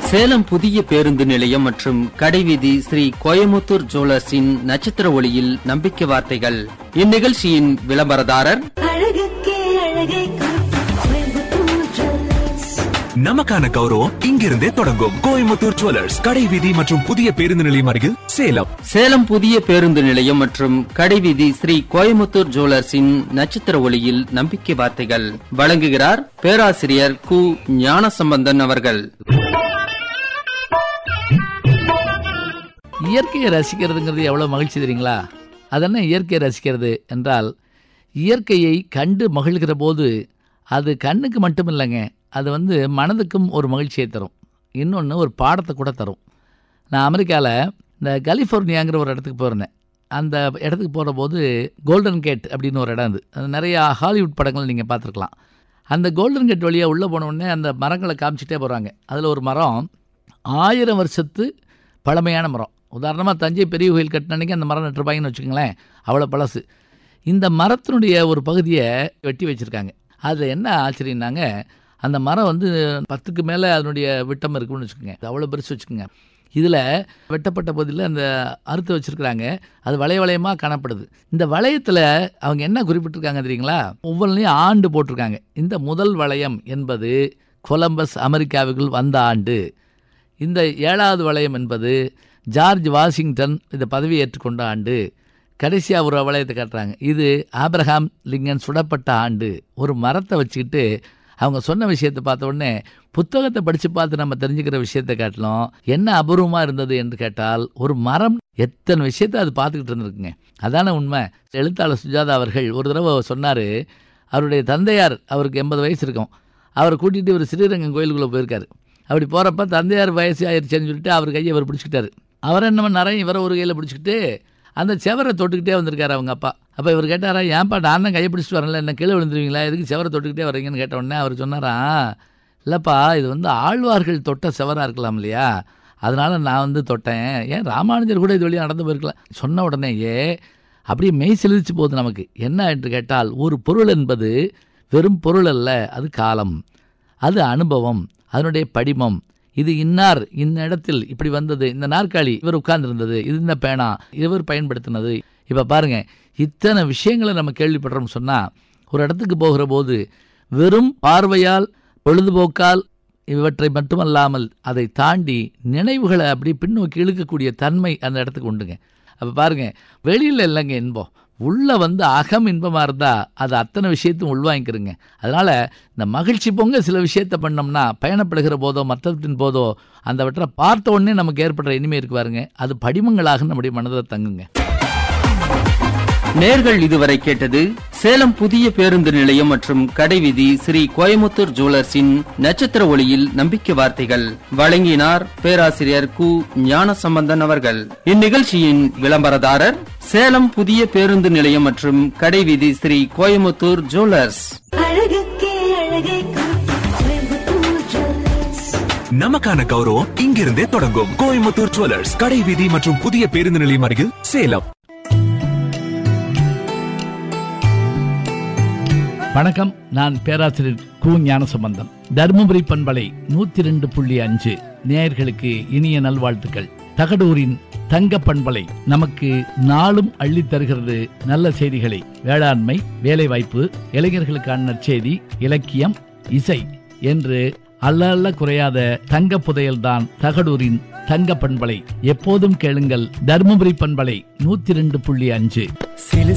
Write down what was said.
சேலம் புதிய பேருந்து நிலையம் மற்றும் கடைவீதி ஸ்ரீ கோயமுத்தூர் ஜுவல்லர்ஸின் நட்சத்திர ஒளியில் நம்பிக்கை வார்த்தைகள் இந்நிகழ்ச்சியின் விளம்பரதாரர் அழகுக்கே அழகை காட்டும் கோயம்புத்தூர் ஜுவல்லர்ஸ். நமக்கான கௌரவம் இங்கிருந்தே தொடங்கும் கோயம்புத்தூர் ஜுவல்லர்ஸ் கடை வீதி மற்றும் புதிய பேருந்து நிலையம் அருகில் சேலம் சேலம் புதிய பேருந்து நிலையம் மற்றும் கடைவீதி ஸ்ரீ கோயமுத்தூர் ஜுவல்லர்ஸின் நட்சத்திர ஒளியில் நம்பிக்கை வார்த்தைகள் வழங்குகிறார் பேராசிரியர் கு ஞானசம்பந்தன் அவர்கள் இயற்கையை ரசிக்கிறதுங்கிறது எவ்வளோ மகிழ்ச்சி தெரியுங்களா அதென்ன இயற்கையை ரசிக்கிறது என்றால் இயற்கையை கண்டு மகிழ்கிற போது அது கண்ணுக்கு மட்டும் இல்லைங்க அது வந்து மனதுக்கும் ஒரு மகிழ்ச்சியை தரும் இன்னொன்று ஒரு பாடத்தை கூட தரும் நான் அமெரிக்காவில் இந்த கலிஃபோர்னியாங்கிற ஒரு இடத்துக்கு போயிருந்தேன் அந்த இடத்துக்கு போகிற போது கோல்டன் கேட் அப்படின்னு ஒரு இடம் அது அது நிறையா ஹாலிவுட் படங்கள் நீங்கள் பார்த்துருக்கலாம் அந்த கோல்டன் கேட் வழியாக உள்ளே போன உடனே அந்த மரங்களை காமிச்சிட்டே போகிறாங்க அதில் ஒரு மரம் ஆயிரம் வருஷத்து பழமையான மரம் உதாரணமாக தஞ்சை பெரிய கோயில் கட்டின அன்னைக்கு அந்த மரம் நட்டுருப்பாங்கன்னு வச்சுக்கோங்களேன் அவ்வளோ பழசு இந்த மரத்தினுடைய ஒரு பகுதியை வெட்டி வச்சுருக்காங்க அதில் என்ன ஆச்சரியம்னாங்க அந்த மரம் வந்து பத்துக்கு மேலே அதனுடைய விட்டம் இருக்குன்னு வச்சுக்கோங்க அது அவ்வளோ பெருசு வச்சுக்கோங்க இதில் வெட்டப்பட்ட பகுதியில் அந்த அறுத்து வச்சுருக்குறாங்க அது வளைய வளையமாக காணப்படுது இந்த வளையத்தில் அவங்க என்ன குறிப்பிட்டிருக்காங்க தெரியுங்களா ஒவ்வொன்றையும் ஆண்டு போட்டிருக்காங்க இந்த முதல் வளையம் என்பது கொலம்பஸ் அமெரிக்காவுக்குள் வந்த ஆண்டு இந்த ஏழாவது வளையம் என்பது ஜார்ஜ் வாஷிங்டன் இந்த பதவி ஏற்றுக்கொண்ட ஆண்டு கடைசியாக ஒரு வளையத்தை காட்டுறாங்க இது ஆப்ரஹாம் லிங்கன் சுடப்பட்ட ஆண்டு ஒரு மரத்தை வச்சுக்கிட்டு அவங்க சொன்ன விஷயத்தை பார்த்த உடனே புத்தகத்தை படித்து பார்த்து நம்ம தெரிஞ்சுக்கிற விஷயத்தை காட்டிலும் என்ன அபூர்வமாக இருந்தது என்று கேட்டால் ஒரு மரம் எத்தனை விஷயத்தை அது பார்த்துக்கிட்டு இருந்திருக்குங்க அதான உண்மை எழுத்தாளர் சுஜாதா அவர்கள் ஒரு தடவை சொன்னார் அவருடைய தந்தையார் அவருக்கு எண்பது வயசு இருக்கும் அவரை கூட்டிகிட்டு ஒரு ஸ்ரீரங்கம் கோயிலுக்குள்ளே போயிருக்காரு அப்படி போகிறப்ப தந்தையார் வயசு ஆயிடுச்சுன்னு சொல்லிட்டு அவர் கையை அவர் பிடிச்சிக்கிட்டாரு அவர் என்ன பண்ணாரா இவரை ஒரு கையில் பிடிச்சிக்கிட்டு அந்த செவரை தொட்டுக்கிட்டே வந்திருக்காரு அவங்க அப்பா அப்போ இவர் கேட்டாரா ஏன்ப்பா நான் தான் கையை பிடிச்சிட்டு வரல என்ன கீழே விழுந்துருவீங்களா எதுக்கு செவரை தொட்டுக்கிட்டே வரீங்கன்னு கேட்ட உடனே அவர் சொன்னாரா இல்லைப்பா இது வந்து ஆழ்வார்கள் தொட்ட செவராக இருக்கலாம் இல்லையா அதனால் நான் வந்து தொட்டேன் ஏன் ராமானுஜர் கூட இது வழியாக நடந்து போயிருக்கலாம் சொன்ன உடனேயே அப்படியே மெய் செலுத்து போகுது நமக்கு என்ன என்று கேட்டால் ஒரு பொருள் என்பது வெறும் பொருள் அல்ல அது காலம் அது அனுபவம் அதனுடைய படிமம் இது இன்னார் இந்த இடத்தில் இப்படி வந்தது இந்த நாற்காலி இவர் உட்கார்ந்திருந்தது இது இந்த பேனா இவர் பயன்படுத்தினது இப்போ பாருங்க இத்தனை விஷயங்களை நம்ம கேள்விப்படுறோம் சொன்னால் ஒரு இடத்துக்கு போகிற போது வெறும் பார்வையால் பொழுதுபோக்கால் இவற்றை மட்டுமல்லாமல் அதை தாண்டி நினைவுகளை அப்படி பின்னோக்கி இழுக்கக்கூடிய தன்மை அந்த இடத்துக்கு உண்டுங்க அப்போ பாருங்க வெளியில் இல்லைங்க இன்பம் உள்ள வந்து அகம் இன்பமாக இருந்தால் அது அத்தனை விஷயத்தையும் உள்வாங்கிக்கிறங்க அதனால் இந்த மகிழ்ச்சி பொங்க சில விஷயத்தை பண்ணோம்னா பயணப்படுகிற போதோ மற்றவற்றின் போதோ அந்த வற்றை பார்த்த உடனே நமக்கு ஏற்படுற இனிமை இருக்கு பாருங்க அது படிமங்களாக நம்முடைய மனதில் தங்குங்க நேர்கள் இதுவரை கேட்டது சேலம் புதிய பேருந்து நிலையம் மற்றும் கடைவீதி ஸ்ரீ கோயமுத்தூர் ஜுவல்லர்ஸின் நட்சத்திர ஒளியில் நம்பிக்கை வார்த்தைகள் வழங்கினார் பேராசிரியர் கு ஞானசம்பந்தன் அவர்கள் இந்நிகழ்ச்சியின் விளம்பரதாரர் சேலம் புதிய பேருந்து நிலையம் மற்றும் கடைவீதி ஸ்ரீ கோயமுத்தூர் ஜுவல்லர்ஸ் அழகுக்கே அழகை காட்டும் கோயம்புத்தூர் ஜுவல்லர்ஸ். நமக்கான கௌரவம் இங்கிருந்தே தொடங்கும் கோயம்புத்தூர் ஜுவல்லர்ஸ் கடை வீதி மற்றும் புதிய பேருந்து நிலையம் அருகில் சேலம் வணக்கம் நான் பேராசிரியர் கு ஞானசம்பந்தம் தருமபுரி பண்பலை நூத்தி ரெண்டு புள்ளி அஞ்சு நேயர்களுக்கு இனிய நல்வாழ்த்துக்கள் தகடூரின் தங்க பண்பலை நமக்கு நாளும் அள்ளித் தருகிறது நல்ல செய்திகளை வேளாண்மை வேலைவாய்ப்பு இளைஞர்களுக்கான நற்செய்தி இலக்கியம் இசை என்று அல்ல அல்ல குறையாத தங்க புதையல்தான் தகடூரின் தங்க பண்பலை எப்போதும் கேளுங்கள் தருமபுரி பண்பலை நூத்தி ரெண்டு புள்ளி அஞ்சு சிலு